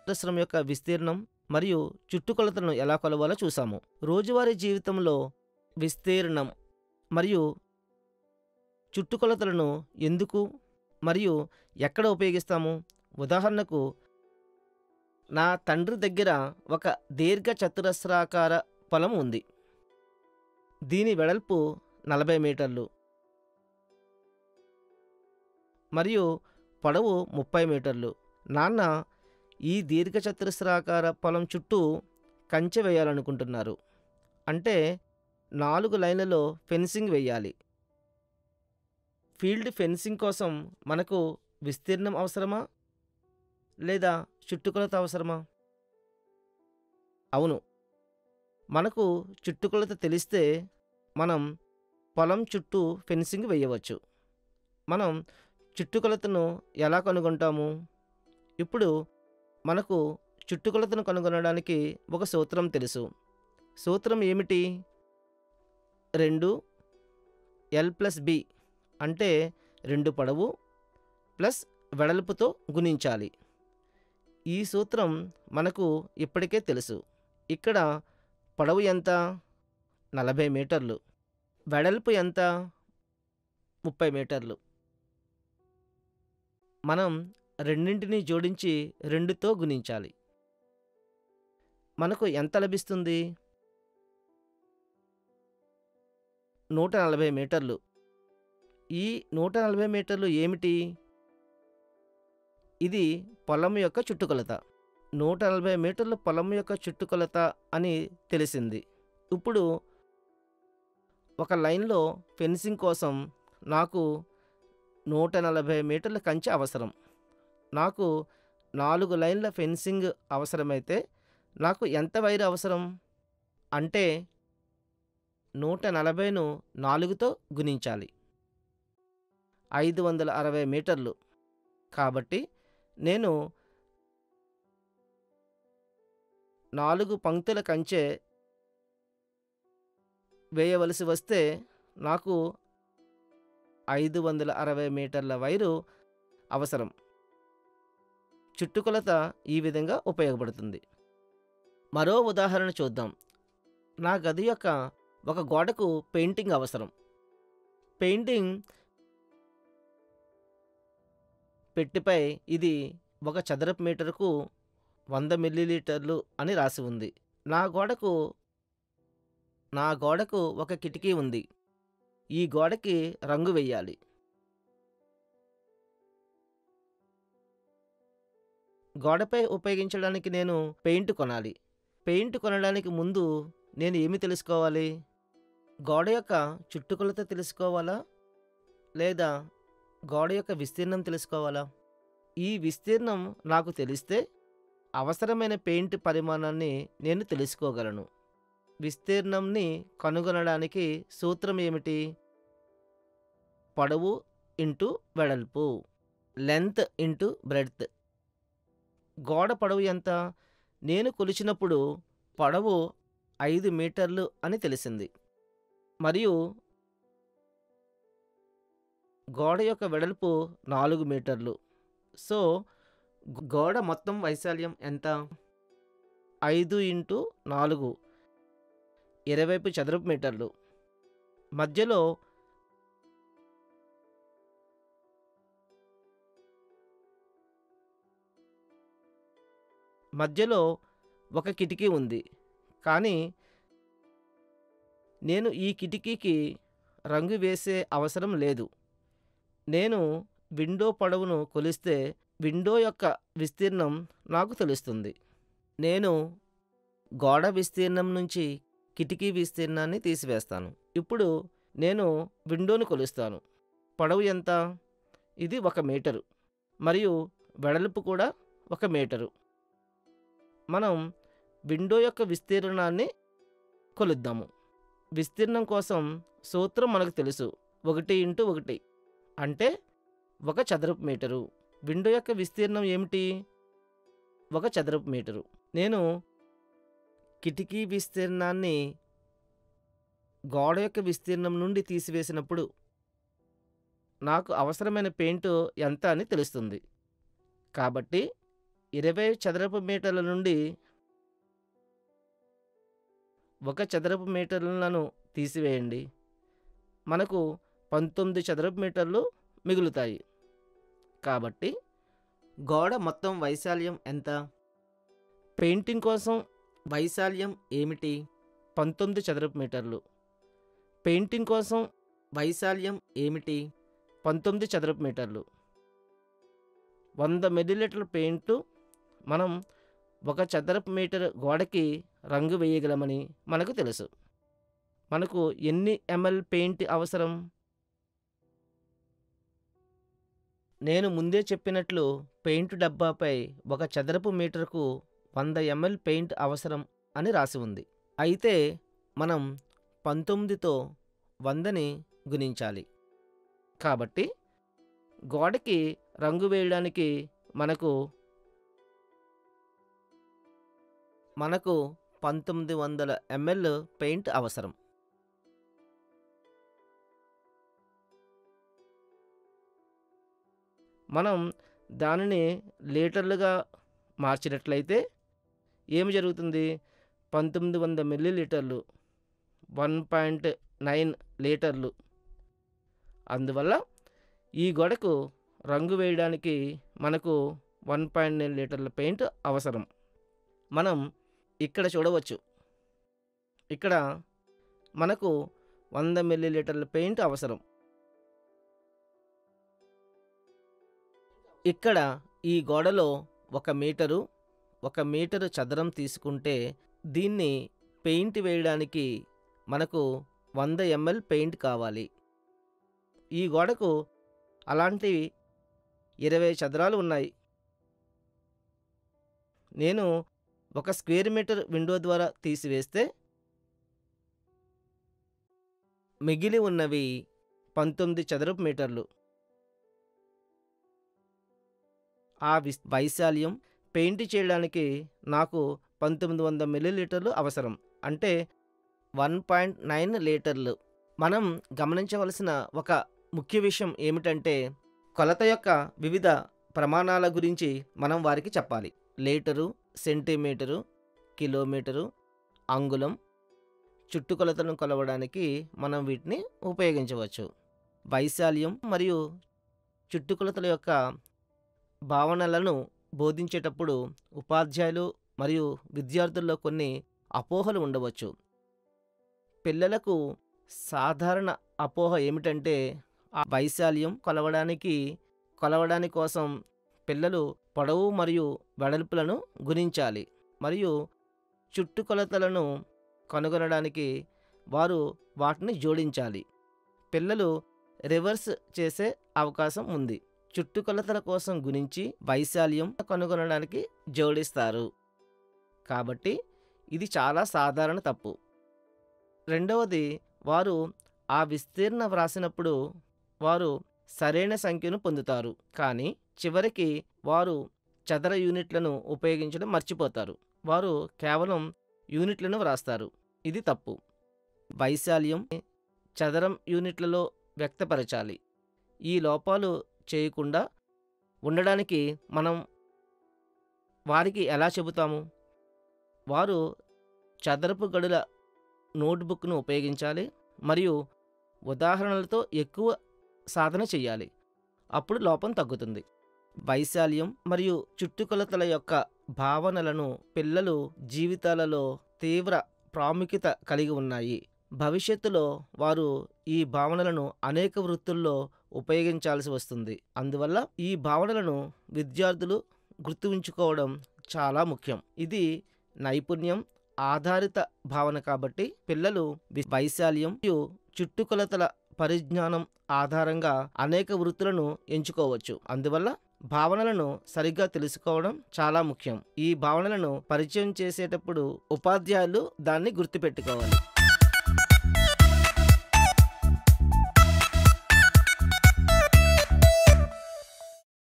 చతురస్రం యొక్క విస్తీర్ణం మరియు చుట్టుకొలతలను ఎలా కొలవాలో చూసాము రోజువారీ జీవితంలో విస్తీర్ణం మరియు చుట్టుకొలతలను ఎందుకు మరియు ఎక్కడ ఉపయోగిస్తాము ఉదాహరణకు నా తండ్రి దగ్గర ఒక దీర్ఘ చతురస్రాకార పొలం ఉంది దీని వెడల్పు నలభై మీటర్లు మరియు పొడవు ముప్పై మీటర్లు నాన్న ఈ దీర్ఘచతురస్రాకార పొలం చుట్టూ కంచె వేయాలనుకుంటున్నారు అంటే నాలుగు లైన్లలో ఫెన్సింగ్ వేయాలి ఫీల్డ్ ఫెన్సింగ్ కోసం మనకు విస్తీర్ణం అవసరమా లేదా చుట్టుకొలత అవసరమా అవును మనకు చుట్టుకొలత తెలిస్తే మనం పొలం చుట్టూ ఫెన్సింగ్ వేయవచ్చు మనం చుట్టుకొలతను ఎలా కనుగొంటాము ఇప్పుడు మనకు చుట్టుకొలతను కనుగొనడానికి ఒక సూత్రం తెలుసు సూత్రం ఏమిటి రెండు ఎల్ ప్లస్ బి అంటే రెండు పొడవు ప్లస్ వెడల్పుతో గుణించాలి ఈ సూత్రం మనకు ఇప్పటికే తెలుసు ఇక్కడ పొడవు ఎంత నలభై మీటర్లు వెడల్పు ఎంత ముప్పై మీటర్లు మనం రెండింటిని జోడించి రెండుతో గుణించాలి మనకు ఎంత లభిస్తుంది నూట నలభై మీటర్లు ఈ నూట నలభై మీటర్లు ఏమిటి ఇది పొలం యొక్క చుట్టుకొలత నూట నలభై మీటర్ల పొలం యొక్క చుట్టుకొలత అని తెలిసింది ఇప్పుడు ఒక లైన్లో ఫెన్సింగ్ కోసం నాకు నూట నలభై మీటర్ల కంచె అవసరం నాకు నాలుగు లైన్ల ఫెన్సింగ్ అవసరమైతే నాకు ఎంత వైర్ అవసరం అంటే నూట నలభైను నాలుగుతో గుణించాలి ఐదు వందల అరవై మీటర్లు కాబట్టి నేను నాలుగు పంక్తుల కంచె వేయవలసి వస్తే నాకు ఐదు వందల అరవై మీటర్ల వైరు అవసరం చుట్టుకొలత ఈ విధంగా ఉపయోగపడుతుంది మరో ఉదాహరణ చూద్దాం నా గది యొక్క ఒక గోడకు పెయింటింగ్ అవసరం పెయింటింగ్ పెట్టిపై ఇది ఒక చదరపు మీటరుకు వంద మిల్లీలీటర్లు అని రాసి ఉంది నా గోడకు నా గోడకు ఒక కిటికీ ఉంది ఈ గోడకి రంగు వెయ్యాలి గోడపై ఉపయోగించడానికి నేను పెయింట్ కొనాలి పెయింట్ కొనడానికి ముందు నేను ఏమి తెలుసుకోవాలి గోడ యొక్క చుట్టుకొలత తెలుసుకోవాలా లేదా గోడ యొక్క విస్తీర్ణం తెలుసుకోవాలా ఈ విస్తీర్ణం నాకు తెలిస్తే అవసరమైన పెయింట్ పరిమాణాన్ని నేను తెలుసుకోగలను విస్తీర్ణంని కనుగొనడానికి సూత్రం ఏమిటి పొడవు ఇంటూ వెడల్పు లెంత్ ఇంటూ బ్రెడ్త్ గోడ పొడవు ఎంత నేను కొలిచినప్పుడు పొడవు ఐదు మీటర్లు అని తెలిసింది మరియు గోడ యొక్క వెడల్పు నాలుగు మీటర్లు సో గోడ మొత్తం వైశాల్యం ఎంత ఐదు ఇంటూ నాలుగు ఇరవైపు చదరపు మీటర్లు మధ్యలో మధ్యలో ఒక కిటికీ ఉంది కానీ నేను ఈ కిటికీకి రంగు వేసే అవసరం లేదు నేను విండో పొడవును కొలిస్తే విండో యొక్క విస్తీర్ణం నాకు తెలుస్తుంది నేను గోడ విస్తీర్ణం నుంచి కిటికీ విస్తీర్ణాన్ని తీసివేస్తాను ఇప్పుడు నేను విండోను కొలుస్తాను పొడవు ఎంత ఇది ఒక మీటరు మరియు వెడల్పు కూడా ఒక మీటరు మనం విండో యొక్క విస్తీర్ణాన్ని కొలుద్దాము విస్తీర్ణం కోసం సూత్రం మనకు తెలుసు ఒకటి ఇంటూ ఒకటి అంటే ఒక చదరపు మీటరు విండో యొక్క విస్తీర్ణం ఏమిటి ఒక చదరపు మీటరు నేను కిటికీ విస్తీర్ణాన్ని గోడ యొక్క విస్తీర్ణం నుండి తీసివేసినప్పుడు నాకు అవసరమైన పెయింట్ ఎంత అని తెలుస్తుంది కాబట్టి ఇరవై చదరపు మీటర్ల నుండి ఒక చదరపు మీటర్లను తీసివేయండి మనకు పంతొమ్మిది చదరపు మీటర్లు మిగులుతాయి కాబట్టి గోడ మొత్తం వైశాల్యం ఎంత పెయింటింగ్ కోసం వైశాల్యం ఏమిటి పంతొమ్మిది చదరపు మీటర్లు పెయింటింగ్ కోసం వైశాల్యం ఏమిటి పంతొమ్మిది చదరపు మీటర్లు వంద మిల్లీలీటర్ల పెయింట్ మనం ఒక చదరపు మీటర్ గోడకి రంగు వేయగలమని మనకు తెలుసు మనకు ఎన్ని ఎంఎల్ పెయింట్ అవసరం నేను ముందే చెప్పినట్లు పెయింట్ డబ్బాపై ఒక చదరపు మీటర్కు వంద ఎంఎల్ పెయింట్ అవసరం అని రాసి ఉంది అయితే మనం పంతొమ్మిదితో వందని గుణించాలి కాబట్టి గోడకి రంగు వేయడానికి మనకు మనకు పంతొమ్మిది వందల ఎంఎల్ పెయింట్ అవసరం మనం దానిని లీటర్లుగా మార్చినట్లయితే ఏమి జరుగుతుంది పంతొమ్మిది వంద మిల్లీ లీటర్లు వన్ పాయింట్ నైన్ లీటర్లు అందువల్ల ఈ గోడకు రంగు వేయడానికి మనకు వన్ పాయింట్ నైన్ లీటర్ల పెయింట్ అవసరం మనం ఇక్కడ చూడవచ్చు ఇక్కడ మనకు వంద మిల్లీ లీటర్ల పెయింట్ అవసరం ఇక్కడ ఈ గోడలో ఒక మీటరు ఒక మీటరు చదరం తీసుకుంటే దీన్ని పెయింట్ వేయడానికి మనకు వంద ఎంఎల్ పెయింట్ కావాలి ఈ గోడకు అలాంటి ఇరవై చదరాలు ఉన్నాయి నేను ఒక స్క్వేర్ మీటర్ విండో ద్వారా తీసివేస్తే మిగిలి ఉన్నవి పంతొమ్మిది చదరపు మీటర్లు ఆ విస్ వైశాల్యం పెయింట్ చేయడానికి నాకు పంతొమ్మిది వంద మిల్లీలీటర్లు అవసరం అంటే వన్ పాయింట్ నైన్ లీటర్లు మనం గమనించవలసిన ఒక ముఖ్య విషయం ఏమిటంటే కొలత యొక్క వివిధ ప్రమాణాల గురించి మనం వారికి చెప్పాలి లీటరు సెంటీమీటరు కిలోమీటరు అంగుళం చుట్టుకొలతను కొలవడానికి మనం వీటిని ఉపయోగించవచ్చు వైశాల్యం మరియు చుట్టుకొలతల యొక్క భావనలను బోధించేటప్పుడు ఉపాధ్యాయులు మరియు విద్యార్థుల్లో కొన్ని అపోహలు ఉండవచ్చు పిల్లలకు సాధారణ అపోహ ఏమిటంటే ఆ వైశాల్యం కొలవడానికి కొలవడాని కోసం పిల్లలు పొడవు మరియు వెడల్పులను గుణించాలి మరియు చుట్టుకొలతలను కనుగొనడానికి వారు వాటిని జోడించాలి పిల్లలు రివర్స్ చేసే అవకాశం ఉంది చుట్టుకొలతల కోసం గుణించి వైశాల్యం కనుగొనడానికి జోడిస్తారు కాబట్టి ఇది చాలా సాధారణ తప్పు రెండవది వారు ఆ విస్తీర్ణ వ్రాసినప్పుడు వారు సరైన సంఖ్యను పొందుతారు కానీ చివరికి వారు చదర యూనిట్లను ఉపయోగించడం మర్చిపోతారు వారు కేవలం యూనిట్లను వ్రాస్తారు ఇది తప్పు వైశాల్యం చదరం యూనిట్లలో వ్యక్తపరచాలి ఈ లోపాలు చేయకుండా ఉండడానికి మనం వారికి ఎలా చెబుతాము వారు చదరపు గడుల నోట్బుక్ను ఉపయోగించాలి మరియు ఉదాహరణలతో ఎక్కువ సాధన చేయాలి అప్పుడు లోపం తగ్గుతుంది వైశాల్యం మరియు చుట్టుకొలతల యొక్క భావనలను పిల్లలు జీవితాలలో తీవ్ర ప్రాముఖ్యత కలిగి ఉన్నాయి భవిష్యత్తులో వారు ఈ భావనలను అనేక వృత్తుల్లో ఉపయోగించాల్సి వస్తుంది అందువల్ల ఈ భావనలను విద్యార్థులు గుర్తుంచుకోవడం చాలా ముఖ్యం ఇది నైపుణ్యం ఆధారిత భావన కాబట్టి పిల్లలు వి- వైశాల్యం మరియు చుట్టుకొలతల పరిజ్ఞానం ఆధారంగా అనేక వృత్తులను ఎంచుకోవచ్చు అందువల్ల భావనలను సరిగ్గా తెలుసుకోవడం చాలా ముఖ్యం ఈ భావనలను పరిచయం చేసేటప్పుడు ఉపాధ్యాయులు దాన్ని గుర్తుపెట్టుకోవాలి